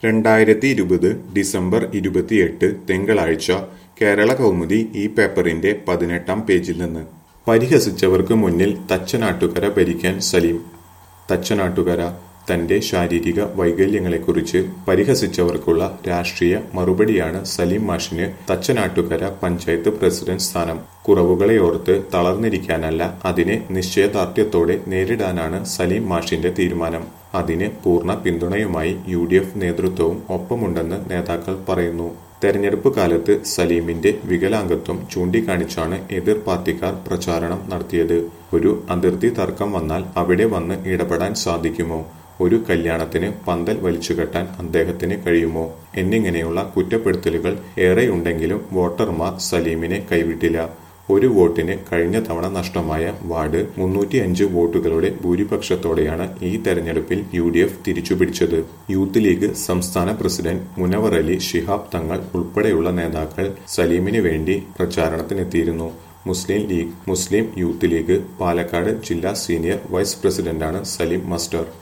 രണ്ടായിരത്തി ഇരുപത് ഡിസംബർ ഇരുപത്തിയെട്ട് തിങ്കളാഴ്ച കേരള കൗമുദി ഈ പേപ്പറിന്റെ പതിനെട്ടാം പേജിൽ നിന്ന് പരിഹസിച്ചവർക്ക് മുന്നിൽ തച്ചനാട്ടുകര ഭരിക്കാൻ സലീം തച്ചനാട്ടുകര തന്റെ ശാരീരിക വൈകല്യങ്ങളെക്കുറിച്ച് പരിഹസിച്ചവർക്കുള്ള രാഷ്ട്രീയ മറുപടിയാണ് സലീം മാഷിന് തച്ചനാട്ടുകര പഞ്ചായത്ത് പ്രസിഡന്റ് സ്ഥാനം കുറവുകളെ ഓർത്ത് തളർന്നിരിക്കാനല്ല അതിനെ നിശ്ചയദാർഢ്യത്തോടെ നേരിടാനാണ് സലീം മാഷിന്റെ തീരുമാനം അതിന് പൂർണ്ണ പിന്തുണയുമായി യു ഡി എഫ് നേതൃത്വവും ഒപ്പമുണ്ടെന്ന് നേതാക്കൾ പറയുന്നു തെരഞ്ഞെടുപ്പ് കാലത്ത് സലീമിന്റെ വികലാംഗത്വം ചൂണ്ടിക്കാണിച്ചാണ് എതിർ പാർട്ടിക്കാർ പ്രചാരണം നടത്തിയത് ഒരു അതിർത്തി തർക്കം വന്നാൽ അവിടെ വന്ന് ഇടപെടാൻ സാധിക്കുമോ ഒരു കല്യാണത്തിന് പന്തൽ വലിച്ചുകെട്ടാൻ അദ്ദേഹത്തിന് കഴിയുമോ എന്നിങ്ങനെയുള്ള കുറ്റപ്പെടുത്തലുകൾ ഏറെയുണ്ടെങ്കിലും വോട്ടർമാർ സലീമിനെ കൈവിട്ടില്ല ഒരു വോട്ടിന് കഴിഞ്ഞ തവണ നഷ്ടമായ വാർഡ് മുന്നൂറ്റിയഞ്ച് വോട്ടുകളുടെ ഭൂരിപക്ഷത്തോടെയാണ് ഈ തെരഞ്ഞെടുപ്പിൽ യു ഡി എഫ് തിരിച്ചുപിടിച്ചത് യൂത്ത് ലീഗ് സംസ്ഥാന പ്രസിഡന്റ് മുനവർ അലി ശിഹാബ് തങ്ങൾ ഉൾപ്പെടെയുള്ള നേതാക്കൾ സലീമിന് വേണ്ടി പ്രചാരണത്തിനെത്തിയിരുന്നു Muslim League Muslim Youth League Palakkad ജില്ലാ സീനിയർ വൈസ് പ്രസിഡന്റാണ് സലീം മസ്റ്റർ